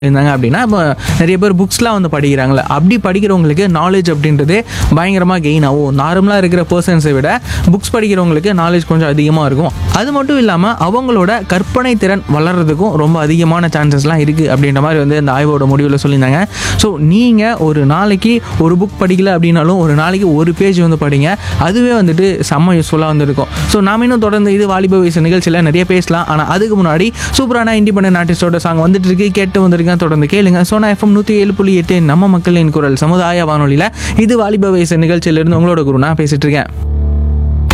இருந்தாங்க அப்படின்னா இப்போ நிறைய பேர் புக்ஸ்லாம் வந்து படிக்கிறாங்களே அப்படி படிக்கிறவங்களுக்கு நாலேஜ் அப்படின்றது பயங்கரமாக கெயின் ஆகும் நார்மலாக இருக்கிற பர்சன்ஸை விட புக்ஸ் படிக்கிறவங்களுக்கு நாலேஜ் கொஞ்சம் அதிகமாக இருக்கும் அது மட்டும் இல்லாமல் அவங்களோட கற்பனை திறன் வளர்கிறதுக்கும் ரொம்ப அதிகமான சான்சஸ்லாம் இருக்குது அப்படின்ற மாதிரி வந்து இந்த ஆய்வோட முடிவில் சொல்லியிருந்தாங்க ஸோ நீங்கள் ஒரு நாளைக்கு ஒரு புக் படிக்கல அப்படின்னாலும் ஒரு நாளைக்கு ஒரு பேஜ் வந்து படிங்க அதுவே வந்துட்டு செம்ம யூஸ்ஃபுல்லாக வந்து இருக்கும் ஸோ நாம இன்னும் தொடர்ந்து இது வாலிப வயசு நிகழ்ச்சியில் நிறைய பேசலாம் ஆனால் அதுக்கு முன்னாடி சூப்பரான இண்டிபெண்டன்ட் ஆர்டிஸ்டோட சாங் வந்துட்டு இருக்கு கேட்டு வந்திருக்கேன் தொடர்ந்து கேளுங்க சோனா எஃப்எம் நூற்றி ஏழு புள்ளி எட்டு நம்ம மக்களின் குரல் சமுதாய வானொலியில் இது வாலிப வயசு நிகழ்ச்சியிலிருந்து உங்களோட குரு நான் பேசிட்டு இருக்கேன்